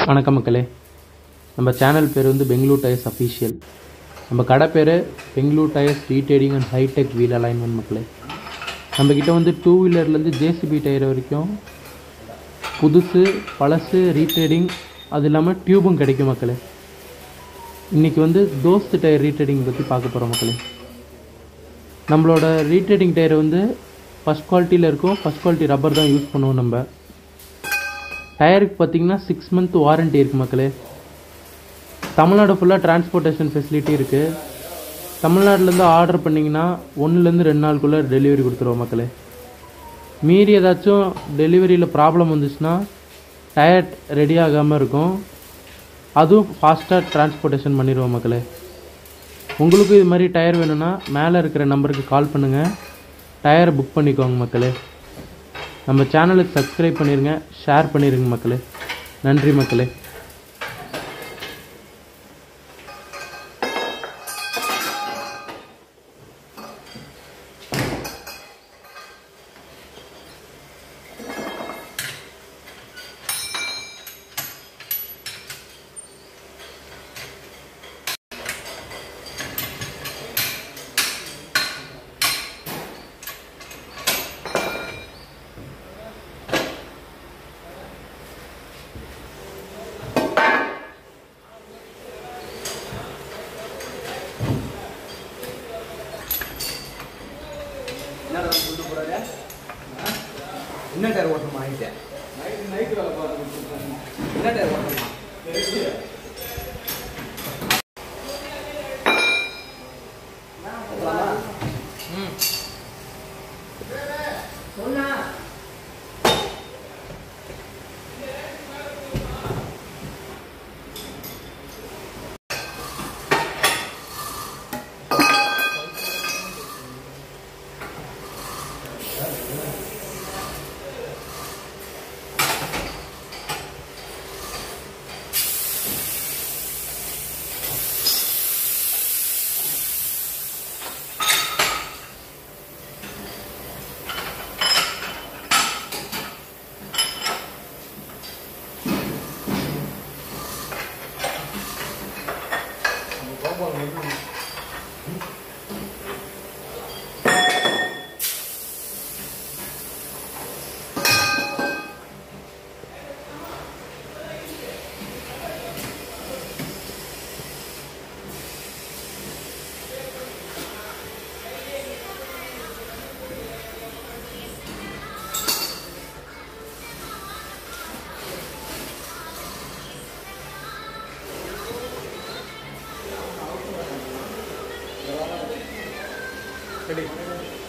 வணக்கம் மக்களே நம்ம சேனல் பேர் வந்து பெங்களூர் டயர்ஸ் அஃபீஷியல் நம்ம கடை பேர் Bangalore tyres retreading and high tech wheel alignment மக்களே நம்மக்கிட்ட வந்து டூ வீலர்லேருந்து ஜேசிபி டயர் வரைக்கும் புதுசு பழசு ரீட்ரேடிங் அது இல்லாமல் டியூபும் கிடைக்கும் மக்களே இன்றைக்கி வந்து தோஸ்த் டயர் ரீட்ரேடிங் பற்றி பார்க்க போகிறோம் மக்களே நம்மளோட ரீட்ரேடிங் டயர் வந்து ஃபஸ்ட் குவாலிட்டியில் இருக்கும் ஃபஸ்ட் குவாலிட்டி ரப்பர் தான் யூஸ் பண்ணுவோம் நம்ம டயருக்கு பார்த்தீங்கன்னா சிக்ஸ் மந்த் வாரண்ட்டி இருக்குது மக்களே தமிழ்நாடு ஃபுல்லாக டிரான்ஸ்போர்ட்டேஷன் ஃபெசிலிட்டி இருக்குது தமிழ்நாட்டிலேருந்து ஆர்டர் பண்ணிங்கன்னா ஒன்றுலேருந்து ரெண்டு நாளுக்குள்ளே டெலிவரி கொடுத்துருவோம் மக்களே மீறி ஏதாச்சும் டெலிவரியில் ப்ராப்ளம் வந்துச்சுன்னா டயர் ரெடி ஆகாமல் இருக்கும் அதுவும் ஃபாஸ்ட்டாக டிரான்ஸ்போர்ட்டேஷன் பண்ணிடுவோம் மக்களே உங்களுக்கு இது மாதிரி டயர் வேணும்னா மேலே இருக்கிற நம்பருக்கு கால் பண்ணுங்கள் டயரை புக் பண்ணிக்கோங்க மக்களே நம்ம சேனலுக்கு சப்ஸ்கிரைப் பண்ணிடுங்க ஷேர் பண்ணிடுங்க மக்களே நன்றி மக்களே என்ன டயர் ஓட்டணுமா நைட்டு என்ன டயர் ஓட்டணுமா ரெடி